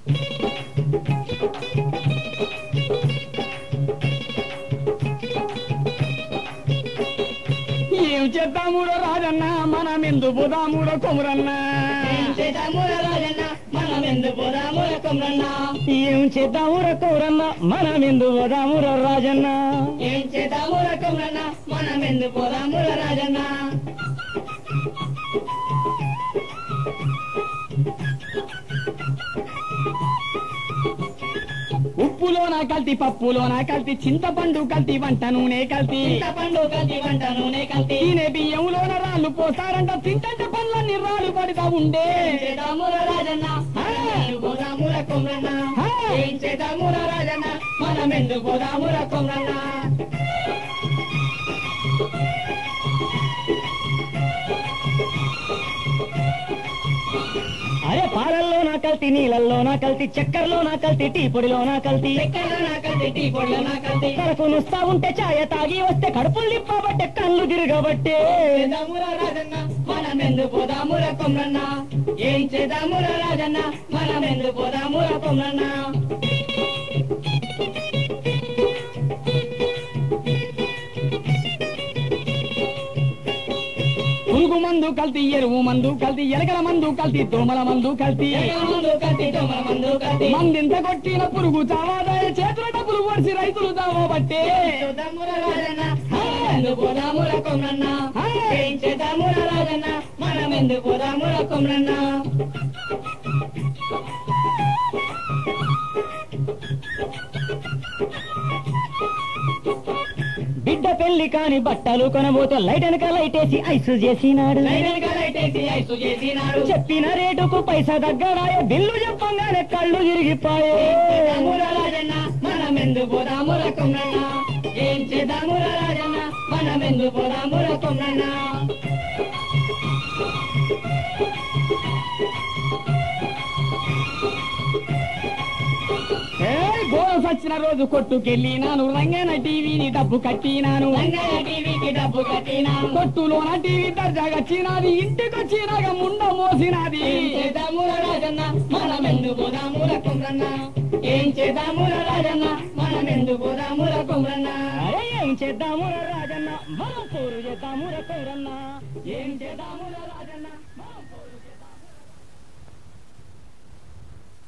ఏం చేద్దామురో రాజన్న మనం ఎందు పోదామురో కొమురన్న ఏం చేద్దాముర రాజన్న మనం ఎందుకు పోదాముర కొమ్రన్న ఏం చేద్దామురో కొమురన్న మనం ఎందు పోదామురో రాజన్న ఏం చేద్దాముర కొమ్రన్న మనం ఎందుకు పోదాముర రాజన్న ఉప్పులోన కల్తీ పప్పులోన కల్తీ చింతపండు కల్తీ వంట నూనె కల్తీ చింతపండు కల్తీ వంట నూనె కల్తీ తినే బియ్యంలోన రాళ్ళు పోస్తారంట తింటే పళ్ళన్ని రాళ్ళు పడుతా ఉండే ఏం చేద్దాముర రాజన్న మనం ఎందుకు పోదాముర కొమ్రన్న ఏం చేద్దాముర రాజన్న మనం ఎందుకు పోదాముర కొమ్రన్న అరే పాలల్లో నా కల్తీ నీళ్ళల్లో నా కల్తీ చక్కెరలో నా కల్తీ టీ పొడిలో నా కల్తీ ఎక్కడ నా కల్తీ టీ పొడిలో నా కల్తీ కడుపు నుస్తా ఉంటే ఛాయ తాగి వస్తే కడుపులు నిప్పబట్టే కళ్ళు తిరగబట్టే చేద్దాముర రాజన్న మనం ఎందుకు పోదాముర కొమ్రన్న ఏం చేద్దాముర రాజన్న మనం ఎందుకు పోదాముర కొమ్రన్న పురుగు మందు కల్తీ ఎరువు మందు కల్తీ ఎలకల మందు కల్తీ దోమల మందు కల్తీ ఎక్కడ మందు కల్తీ దొంగల మందు కల్తీ మందింత కొట్టిన పురుగు చావాదాయ చేతుల డబ్బులు పొడిచి రైతులు చావబట్టే చేద్దాముర రాజన్న మనం ఎందుకు పోదాముర కొమ్రన్న ఏం చేద్దాముర రాజన్న మనం ఎందుకు పోదాముర కొమ్రన్న బిడ్డ పెళ్లి కాని బట్టలు కొనబోతే లైట్ వెనక లైటేసి ఐసు చేసినాడు లైనల్ గా లైటేసి ఐసు చేసినాడు చెప్పిన రేటుకు పైసా దగ్గరాయ బిల్లు చెప్పంగానే కళ్ళు తిరిగిపోయే చేద్దాముర రాజన్న మనం ఎందుకు పోదాముర కొమ్రన్న ఏం చేద్దాముర రాజన్న మనం ఎందుకు పోదాముర కొమ్రన్న ఏయ్, గోరం సచ్చిన రోజు కొట్టుకెళ్ళినాను రంగన టీవీని డబ్బు కట్టినాను రంగయ్య టీవీకి డబ్బు కట్టినాను కొట్టులోన టీవీ దర్జాగచ్చినది ఇంటికొచ్చినాక ముండ మోసినది ఏం చేద్దాముర రాజన్న మనం ఎందుకు పోదాముర కొమ్రన్న ఏం చేద్దాముర రాజన్న మనం ఎందుకు పోదాముర కొమ్రన్న అరే ఏం చేద్దాము రాజన్న మనం పోరు చేద్దాము రకరన్న ఏం చేద్దాముర రాజన్న